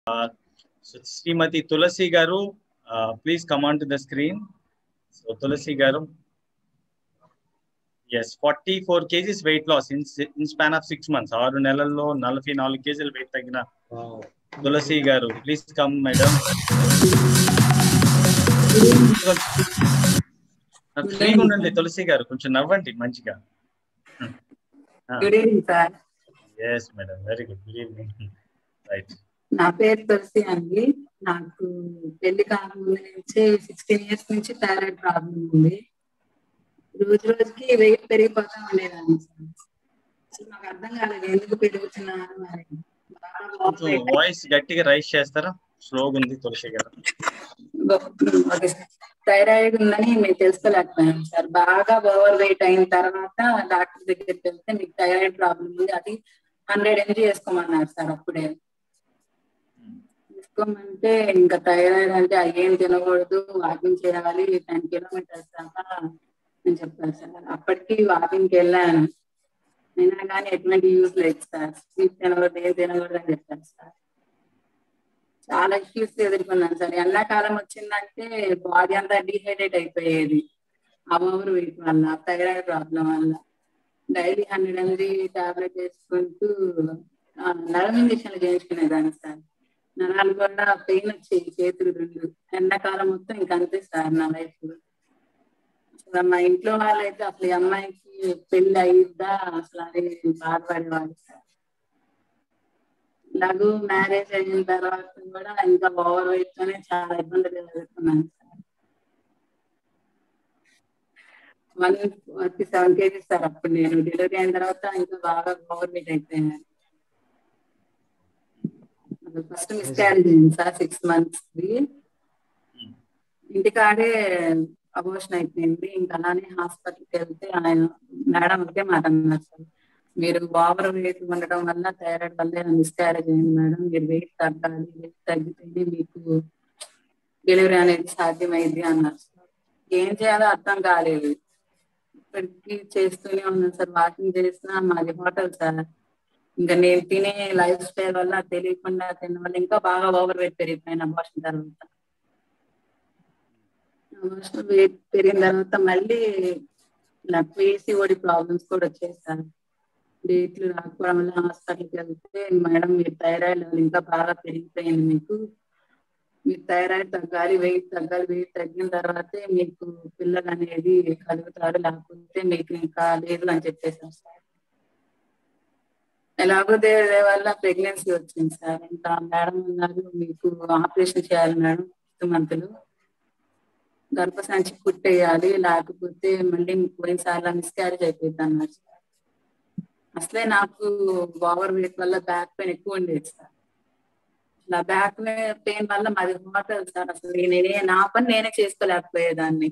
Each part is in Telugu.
So Shrimati Tulasi garu please come on to the screen so Tulasi garu as forty four KGs weight loss in in span of six months ఆరు నెలల్లో నలభై నాలుగు కేజీలు వెయిట్ తగ్గిన తులసి గారు ప్లీజ్ కమ్ మేడం ఫ్రీగా ఉండండి తులసి గారు కొంచెం నవ్వండి మంచిగా good evening sir yes madam very good good evening right నా పేరు తులసి అండి నాకు పెళ్లి కాకముందు నుంచి సిక్స్టీన్ ఇయర్స్ నుంచి థైరాయిడ్ ప్రాబ్లం ఉంది రోజు రోజుకి వెయిట్ పెరిగిపోతా ఉండేదాన్ని సార్ అసలు నాకు అర్థం కాలేదు ఎందుకు పెరుగుతున్నాను అని బాగా కొంచెం వాయిస్ గట్టిగా రైస్ చేస్తారా స్లోగా ఉంది తులసి గారు ఓకే సార్ థైరాయిడ్ ఉందని మేము తెలుసుకోలేకపోయాం సార్ బాగా ఓవర్ వెయిట్ అయిన తర్వాత డాక్టర్ దగ్గరికి వెళ్తే మీకు థైరాయిడ్ ప్రాబ్లం ఉంది అది హండ్రెడ్ ఎంజీ వేసుకోమన్నారు సార్ అప్పుడే తీసుకోమంటే ఇంకా థైరాయిడ్ అంటే ఏం తినకూడదు వాకింగ్ చేయాలి టెన్ కిలోమీటర్స్ దాకా అని చెప్పారు సార్ అప్పటికి వాకింగ్కి వెళ్ళాను అయినా కానీ ఎటువంటి యూజ్ లేదు సార్ స్వీట్ తినకూడదు ఏం తినకూడదు అని చెప్పారు సార్ చాలా ఇష్యూస్ ఎదుర్కొన్నాను సార్ ఎండాకాలం వచ్చిందంటే బాడీ అంతా డిహైడ్రేట్ అయిపోయేది ఆ ఓవర్ వెయిట్ వల్ల థైరాయిడ్ ప్రాబ్లం వల్ల డైలీ హండ్రెడ్ ఎంజీ టాబ్లెట్ వేసుకుంటూ నరం ఇంజక్షన్లు చేయించుకునేదాన్ని సార్ నరాలు కూడా పెయిన్ వచ్చేవి చేతులు రెండు ఎండాకాలం మొత్తం ఇంక అంతే సార్ నా లైఫ్ అసలు మా ఇంట్లో వాళ్ళైతే అసలు ఈ అమ్మాయికి పెళ్లి అయ్యిద్దా అసలు అది బాధపడేవాళ్ళు సార్ ఇలాగూ మ్యారేజ్ అయిన తర్వాత కూడా ఇంకా ఓవర్ వెయిట్ తోనే చాలా ఇబ్బందులు ఎదుర్కొన్నాను sir one forty seven KGs sir అప్పుడు నేను డెలివరీ అయిన తర్వాత ఇంకా బాగా ఓవర్ వెయిట్ అయిపోయాను ఫస్ట్ మిస్క్యారేజ్ అయింది సార్ సిక్స్ మంత్స్ ఇంటికాడే అబోషన్ అయిపోయింది ఇంకా అలానే హాస్పిటల్కి వెళ్తే ఆయన మేడం ఒకటే మాట అన్నారు సార్ మీరు ఓవర్ వెయిట్ ఉండడం వల్ల థైరాయిడ్ వల్ల మిస్క్యారేజ్ అయింది మేడం మీరు వెయిట్ తగ్గాలి వెయిట్ తగ్గితేనే మీకు డెలివరీ అనేది సాధ్యమైంది అన్నారు సార్ ఏం చేయాలో అర్థం కాలేదు ఇప్పటికీ చేస్తూనే ఉన్నాను సార్ వాకింగ్ చేసినా మాది హోటల్ సార్ ఇంకా నేను తినే లైఫ్ స్టైల్ వల్ల తెలియకుండా తిన వల్ల ఇంకా బాగా ఓవర్ వెయిట్ పెరిగిపోయిన అబార్షన్ తర్వాత అబార్షన్ వెయిట్ పెరిగిన తర్వాత మళ్ళీ నాకు పీసీఓడి ప్రాబ్లమ్స్ కూడా వచ్చేసాను డేట్లు రాకపోవడం వల్ల హాస్పిటల్కి వెళ్తే మేడం మీ థైరాయిడ్ లెవెల్ ఇంకా బాగా పెరిగిపోయింది మీకు మీ థైరాయిడ్ తగ్గాలి వెయిట్ తగ్గాలి వెయిట్ తగ్గిన తర్వాతే మీకు పిల్లలు అనేది కలుగుతారు లేకపోతే మీకు ఇంకా లేదు అని చెప్పేసారు సార్ ఎలాగో దేని వల్ల ప్రెగ్నెన్సీ వచ్చింది సార్ ఇంకా మేడం ఉన్నారు మీకు ఆపరేషన్ చేయాలి మేడం ఫిఫ్త్ మంత్ లో గర్భసంచి కుట్టేయాలి లేకపోతే మళ్ళీ పోయినసార్లు మిస్క్యారేజ్ అయిపోయింది అన్నారు సార్ అసలే నాకు ఓవర్ వెయిట్ వల్ల బ్యాక్ పెయిన్ ఎక్కువ ఉండేది సార్ నా బ్యాక్ పెయిన్ వల్ల మాది హోటల్ సార్ అసలు నేనే నా పని నేనే చేసుకోలేకపోయేదాన్ని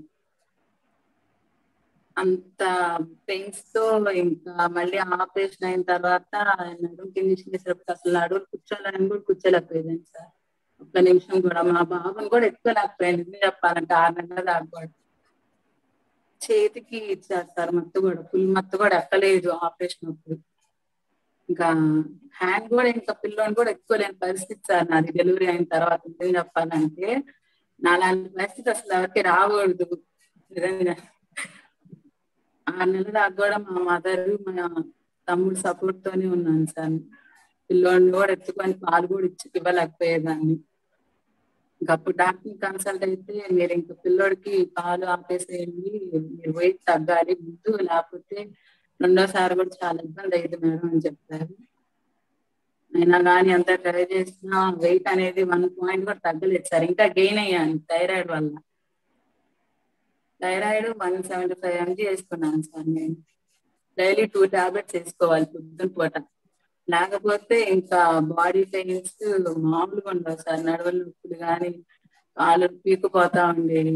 అంత పెయిన్స్ తో ఇంకా మళ్ళీ ఆపరేషన్ అయిన తర్వాత నడుము కింద చేసేటప్పుడు అసలు నడువులు కూర్చోలేని కూడా కూర్చోలేకపోయేదాన్ని సార్ ఒక్క నిమిషం కూడా మా బాబుని కూడా ఎత్తుకోలేకపోయాను ఎందుకు చెప్పాలంటే ఆరు నెలల దాకా కూడా చేతికి ఇచ్చారు సార్ మత్తు కూడా ఫుల్ మత్తు కూడా ఎక్కలేదు ఆపరేషన్ అప్పుడు ఇంకా హ్యాండ్ కూడా ఇంకా పిల్లోని కూడా ఎత్తుకోలేని పరిస్థితి సార్ నాది డెలివరీ అయిన తర్వాత ఏం చెప్పాలంటే నా లాంటి పరిస్థితి అసలు ఎవరికి రాకూడదు నిజంగా ఆరు నెలల దాకా కూడా మా మదర్ మా తమ్ముడు సపోర్ట్ తోనే ఉన్నాను సార్ పిల్లోడిని కూడా ఎత్తుకొని పాలు కూడా ఇచ్చి ఇవ్వలేకపోయేదాన్ని ఇంకా అప్పుడు డాక్టర్ కన్సల్ట్ అయితే మీరు ఇంకా పిల్లోడికి పాలు ఆపేసేయండి మీరు వెయిట్ తగ్గాలి ముందు లేకపోతే రెండోసారి కూడా చాలా ఇబ్బంది అయ్యింది మేడం అని చెప్పారు అయినా కానీ అంత ట్రై చేసినా వెయిట్ అనేది వన్ పాయింట్ కూడా తగ్గలేదు సార్ ఇంకా గెయిన్ అయ్యాను థైరాయిడ్ వల్ల thyroid one seventy five MG వేసుకున్నాను సార్ నేను డైలీ టూ టాబ్లెట్స్ వేసుకోవాలి పొద్దున పూట లేకపోతే ఇంకా బాడీ పెయిన్స్ మామూలుగా ఉండవు సార్ నడవల నొప్పులు కానీ కాళ్ళు పీకుపోతా ఉండేవి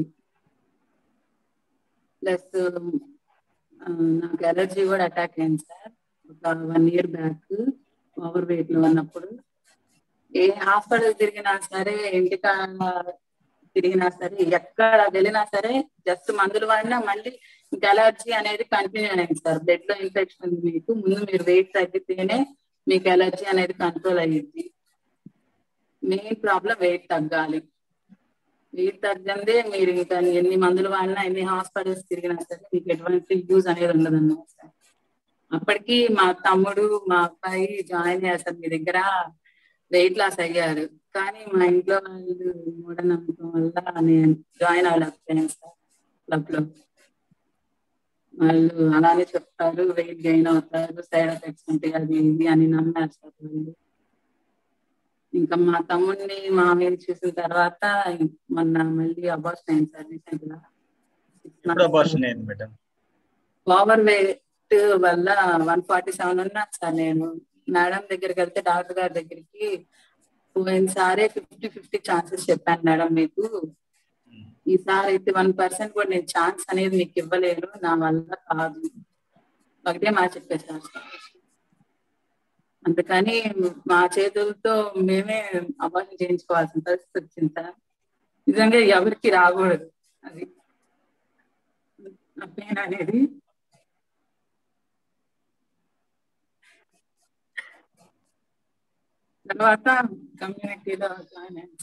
ప్లస్ నాకు ఎలర్జీ కూడా అటాక్ అయింది సార్ ఒక one year back over weight లో ఉన్నప్పుడు ఏ హాస్పిటల్ తిరిగినా సరే ఇంటికా తిరిగినా సరే ఎక్కడ వెళ్ళినా సరే జస్ట్ మందులు వాడినా మళ్ళీ ఇంకా ఎలర్జీ అనేది కంటిన్యూ అయింది సార్ బ్లడ్ లో ఇన్ఫెక్షన్ ఉంది మీకు ముందు మీరు వెయిట్ తగ్గితేనే మీకు ఎలర్జీ అనేది కంట్రోల్ అయ్యింది మెయిన్ ప్రాబ్లం వెయిట్ తగ్గాలి వెయిట్ తగ్గందే మీరు ఇంకా ఎన్ని మందులు వాడినా ఎన్ని హాస్పిటల్స్ తిరిగినా సరే మీకు ఎటువంటి యూజ్ అనేది ఉండదు అన్నమాట అప్పటికి మా తమ్ముడు మా అబ్బాయి జాయిన్ చేస్తారు మీ దగ్గర వెయిట్ లాస్ అయ్యారు కానీ మా ఇంట్లో వాళ్ళు మూఢనమ్మకం వల్ల నేను జాయిన్ అవ్వలేకపోయాను సార్ క్లబ్ లో వాళ్ళు అలానే చెప్తారు వెయిట్ గెయిన్ అవుతారు సైడ్ ఎఫెక్ట్స్ ఉంటాయి అది ఇది అని నమ్మారు సార్ వాళ్ళు ఇంకా మా తమ్ముడిని మా మీద చూసిన తర్వాత మొన్న మళ్ళీ అబార్షన్ అయింది సార్ రీసెంట్ గా ఎప్పుడు అబార్షన్ అయింది మేడం ఓవర్ వెయిట్ వల్ల వన్ ఫార్టీ సెవెన్ ఉన్నా సార్ నేను మేడం దగ్గరికి వెళ్తే డాక్టర్ గారి దగ్గరికి పోయినసారే ఫిఫ్టీ ఫిఫ్టీ ఛాన్సెస్ చెప్పాను మేడం మీకు ఈసారి అయితే వన్ పర్సెంట్ కూడా నేను ఛాన్స్ అనేది మీకు ఇవ్వలేను నా వల్ల కాదు ఒకటే మాట చెప్పేశాను సార్ అందుకని మా చేతులతో మేమే అబార్షన్ చేయించుకోవాల్సిన పరిస్థితి వచ్చింది సార్ నిజంగా ఎవరికి రాకూడదు అది పెయిన్ అనేది తర్వాత కమ్యూనిటీలో జాయిన్ అయ్యాను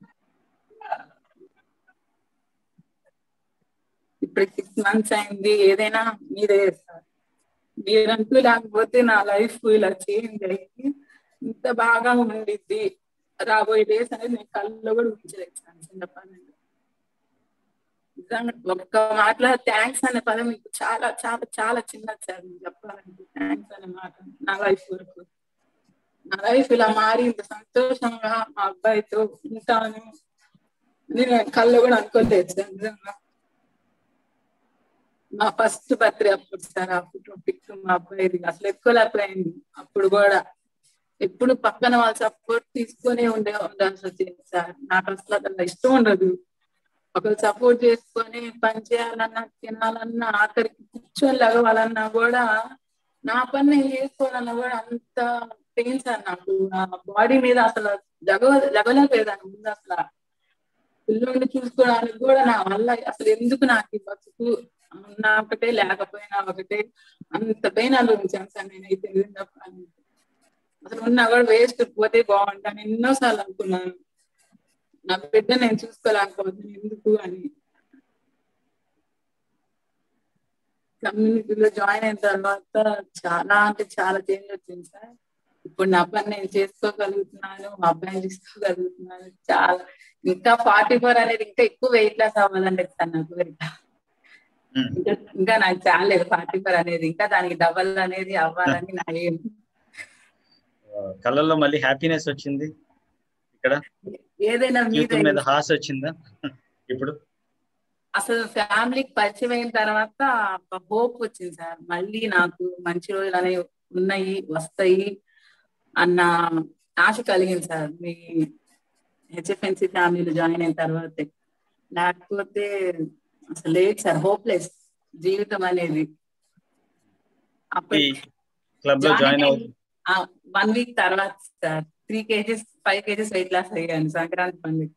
ఇప్పుడు సిక్స్ మంత్స్ అయింది ఏదైనా మీరే సార్ మీరంటూ లేకపోతే నా లైఫ్ ఇలా చేంజ్ అయ్యి ఇంత బాగా ఉండిద్ది రాబోయే డేస్ అనేది నేను కళ్ళలో కూడా ఉంచలేసాను చిన్నప్పటి నిజంగా ఒక్క మాటలో థ్యాంక్స్ అనే పదం మీకు చాలా చాలా చాలా చిన్నది సార్ నేను చెప్పాలంటే థ్యాంక్స్ అనే మాట నా లైఫ్ వరకు నా లైఫ్ ఇలా మారి ఇంత సంతోషంగా మా అబ్బాయితో ఉంటాను నేను కళ్ళు కూడా అనుకోలేదు సార్ నిజంగా మా ఫస్ట్ బర్త్డే అప్పుడు సార్ అప్పుడు పిక్ మా అబ్బాయిది అసలు ఎక్కువలేకపోయింది అప్పుడు కూడా ఎప్పుడు పక్కన వాళ్ళ సపోర్ట్ తీసుకొని ఉండే ఉండాల్సి వచ్చింది సార్ నాకు అసలు అట్లా ఇష్టం ఉండదు ఒకరు సపోర్ట్ చేసుకొని పని చేయాలన్నా తినాలన్నా ఆఖరికి కూర్చొని లగవాలన్నా కూడా నా పని నేను చేసుకోవాలన్నా కూడా అంత పెయిన్ సార్ నాకు నా బాడీ మీద అసలు లగవ లగలేకపోయేదాన్ని ముందు అసలు పిల్లల్ని చూసుకోవడానికి కూడా నా వల్ల అసలు ఎందుకు నాకు ఈ బతుకు ఉన్నా ఒకటే లేకపోయినా ఒకటే అంత పెయిన్ అనుభవించాను సార్ నేనైతే అసలు ఉన్నా కూడా వేస్ట్ పోతే బాగుంటాను ఎన్నోసార్లు అనుకున్నాను నా బిడ్డ నేను చూసుకోలేకపోతున్నాను ఎందుకు అని కమ్యూనిటీలో జాయిన్ అయిన తర్వాత చాలా అంటే చాలా చేంజ్ వచ్చింది సార్ ఇప్పుడు నా పని నేను చేసుకోగలుగుతున్నాను మా అబ్బాయిని చూసుకోగలుగుతున్నాను చాలా ఇంకా ఫార్టీ ఫోర్ అనేది ఇంకా ఎక్కువ వెయిట్ లాస్ అవ్వాలని చెప్తాను నాకు ఇంకా ఇంకా నాకు చాలేదు ఫార్టీ ఫోర్ అనేది ఇంకా దానికి డబల్ అనేది అవ్వాలని నా ఏం కళ్ళల్లో మళ్ళీ హ్యాపీనెస్ వచ్చింది ఇక్కడ ఏదైనా జీవితం మీద హాస్ వచ్చిందా ఇప్పుడు అసలు ఫ్యామిలీకి పరిచయం అయిన తర్వాత హోప్ వచ్చింది సార్ మళ్ళీ నాకు మంచి రోజులు అనేవి ఉన్నాయి వస్తాయి అన్న ఆశ కలిగింది సార్ మీ హెచ్ఎఫ్ఎన్సీ ఫ్యామిలీలో జాయిన్ అయిన తర్వాత లేకపోతే అసలు లేదు సార్ హోప్లెస్ జీవితం అనేది క్లబ్ లో జాయిన్ అవుతుంది వన్ వీక్ తర్వాత sir three KGs five KGs weight loss అయ్యాను సంక్రాంతి పండుగ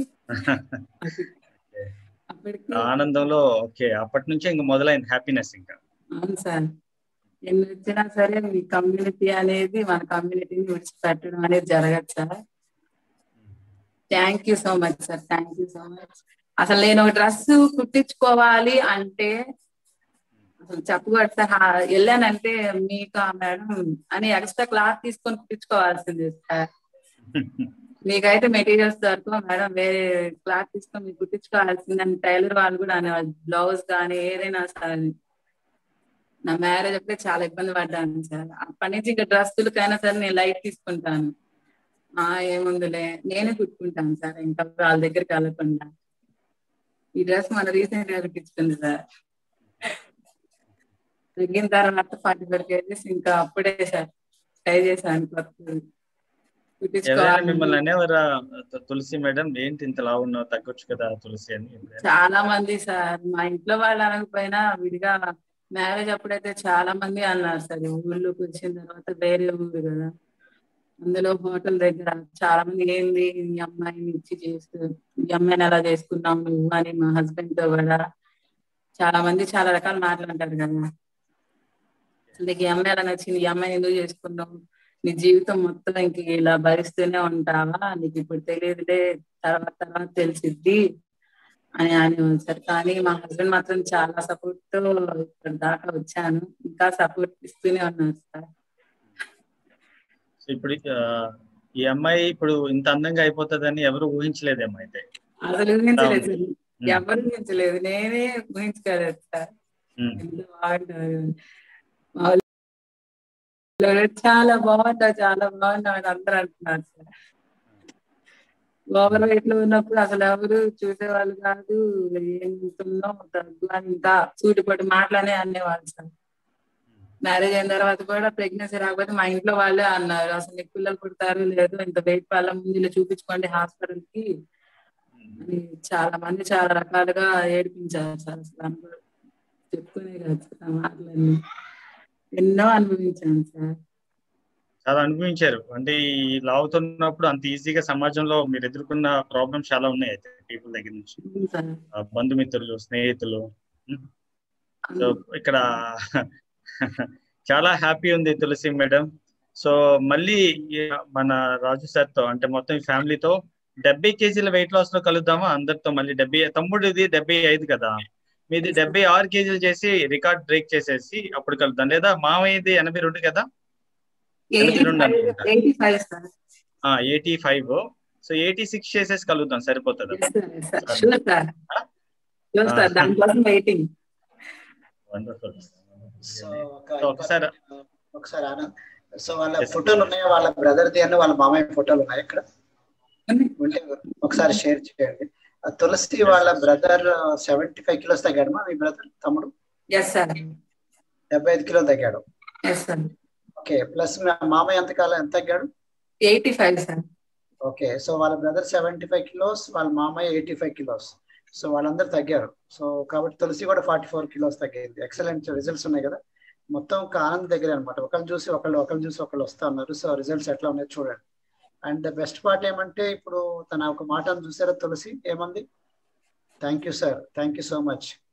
ఆనందంలో ఓకే అప్పటి నుంచే ఇంకా మొదలైంది హ్యాపీనెస్ ఇంకా అవును సార్ ఎన్ని వచ్చినా సరే మీ కమ్యూనిటీ అనేది మన కమ్యూనిటీని విడిచిపెట్టడం అనేది జరగదు sir thank you so much sir thank you so much అసలు నేను ఒక డ్రెస్ కుట్టించుకోవాలి అంటే అసలు చెప్పకూడదు సార్ వెళ్ళానంటే మీకు మేడం అని ఎక్స్ట్రా క్లాత్ తీసుకొని కుట్టించుకోవాల్సింది సార్ మీకైతే మెటీరియల్స్ దొరకవు మేడం వేరే క్లాత్ తీసుకొని మీకు కుట్టించుకోవాల్సింది అని టైలర్ వాళ్ళు కూడా అనేవాళ్ళు బ్లౌజ్ కానీ ఏదైనా సార్ నా మ్యారేజ్ అప్పుడే చాలా ఇబ్బంది పడ్డాను సార్ అప్పటి నుంచి ఇంకా డ్రెస్సులకైనా సరే నేను లైట్ తీసుకుంటాను ఆ ఏముందిలే నేనే కుట్టుకుంటాను సార్ ఇంకా వాళ్ళ దగ్గరికి వెళ్ళకుండా ఈ డ్రెస్ మన రీసెంట్ గా కుట్టించుకుంది సార్ తగ్గిన తర్వాత ఫార్టీ ఫోర్ కేజీస్ ఇంకా అప్పుడే సార్ ట్రై చేశాను కొత్త మిమ్మల్ని అనేవారా తులసి మేడం ఏంటి ఇంత లావు ఉన్నావు తగ్గొచ్చు కదా తులసి అని చాలా మంది సార్ మా ఇంట్లో వాళ్ళు అనకపోయినా విడిగా మ్యారేజ్ అప్పుడైతే చాలా మంది అన్నారు సార్ ఊళ్ళోకి వచ్చిన తర్వాత వేరే ఊరు కదా అందులో హోటల్ దగ్గర చాలా మంది ఏంది ఈ అమ్మాయిని ఇచ్చి చేస్తూ ఈ అమ్మాయిని ఎలా చేసుకున్నావు నువ్వు అని మా హస్బెండ్ తో కూడా చాలా మంది చాలా రకాలు మాట్లాడతారు కదా నీకు ఈ అమ్మాయి ఎలా నచ్చింది ఈ అమ్మాయిని ఎందుకు చేసుకున్నావు నీ జీవితం మొత్తం ఇంక ఇలా భరిస్తూనే ఉంటావా నీకు ఇప్పుడు తెలియదులే తర్వాత తర్వాత తెలిసిద్ది అని అని సార్ కానీ మా హస్బెండ్ మాత్రం చాలా సపోర్ట్ తో ఇక్కడ దాకా వచ్చాను ఇంకా సపోర్ట్ ఇస్తూనే ఉన్నారు సార్ సో ఇప్పుడు ఆ, ఈ అమ్మాయి ఇప్పుడు ఇంత అందంగా అయిపోతుందని ఎవరు ఊహించలేదేమో అయితే అసలు ఊహించలేదు సార్. ఉమ్, ఎవరు ఊహించలేదు నేనే ఊహించుకోలేదు సార్ ఉమ్, ఎంత బాగుంటారు మా వాళ్ళు చాలా బాగుంటా చాలా బాగుంటా అని అందరూ అంటున్నారు సార్ ఓవర్ వెయిట్ లో ఉన్నప్పుడు అసలు ఎవరు చూసేవాళ్ళు కాదు ఏం ఉంటుందో తగ్గు అని ఇంకా సూటిపడి మాటలనే అనేవాళ్ళు సార్ మ్యారేజ్ అయిన తర్వాత కూడా ప్రెగ్నెన్సీ రాకపోతే మా ఇంట్లో వాళ్ళే అన్నారు అసలు నీకు పిల్లలు పుడతారు లేదు ఇంత వెయిట్ వాళ్ళ ముందు ఇలా చూపించుకోండి హాస్పిటల్ కి అని చాలా మంది చాలా రకాలుగా ఏడిపించారు సార్ అసలు అందరూ చెప్పుకునే కాదు సార్ ఆ మాటలన్నీ ఎన్నో అనుభవించాను సార్ చాలా అనుభవించారు అంటే ఈ లావుతున్నప్పుడు అంత ఈజీగా సమాజంలో మీరు ఎదుర్కొన్న ప్రాబ్లమ్స్ చాలా ఉన్నాయి అయితే పీపుల్ దగ్గర నుంచి అవును సార్ ఆ, బంధుమిత్రులు స్నేహితులు సో ఇక్కడ చాలా హ్యాపీ ఉంది తులసి మేడం సో మళ్ళీ ఈ మన రాజు సార్ తో అంటే మొత్తం ఈ ఫ్యామిలీతో డెబ్బై కేజీల వెయిట్ లాస్ లో కలుద్దామా అందరితో మళ్ళీ డెబ్బై తమ్ముడిది డెబ్బై ఐదు కదా మీది డెబ్బై ఆరు కేజీలు చేసి రికార్డ్ బ్రేక్ చేసేసి అప్పుడు కలుద్దాం లేదా మామయ్యది ఎనభై రెండు కదా ఎయిటీ రెండు ఫైవ్ అనుకుంటా. Eighty five sir eighty five so eighty six చేసేసి కలుద్దాం సరిపోతుంది షూర్ సార్ షూర్ సార్ దానికోసం వెయిటింగ్ వండర్ఫుల్ సో ఒక సో ఒకసారి ఒకసారి ఆనంద్ సో వాళ్ళ Yes. ఫోటోలు ఉన్నాయా వాళ్ళ బ్రదర్ది అని వాళ్ళ మామయ్య ఫోటోలు ఉన్నాయి ఇక్కడ ఉంటే ఒకసారి షేర్ చేయండి ఆ తులసి వాళ్ళ బ్రదర్ సెవెంటీ ఫైవ్ కిలోస్ తగ్గాడు మీ బ్రదర్ తమ్ముడు ఎస్ సార్ డెబ్బై ఐదు కిలోలు తగ్గాడు ఎస్ సార్ ఓకే ప్లస్ మామయ్య ఎంత కాలం ఎంత తగ్గాడు eighty five sir okay so వాళ్ళ బ్రదర్ సెవెంటీ ఫైవ్ కిలోస్ వాళ్ళ మామయ్య ఎయిటీ ఫైవ్ కిలోస్ సో వాళ్ళందరూ తగ్గారు సో కాబట్టి తులసి కూడా ఫార్టీ ఫోర్ కిలోస్ తగ్గింది ఎక్సలెంట్ రిజల్ట్స్ ఉన్నాయి కదా మొత్తం ఒక ఆనంద్ దగ్గర అనమాట ఒకళ్ళు చూసి ఒకళ్ళు ఒకళ్ళు చూసి ఒకళ్ళు వస్తా ఉన్నారు సో రిజల్ట్స్ ఎట్లా ఉన్నాయో చూడండి అండ్ ద బెస్ట్ పార్ట్ ఏమంటే ఇప్పుడు తన ఒక మాట చూసారా తులసి ఏమంది thank you sir thank you so much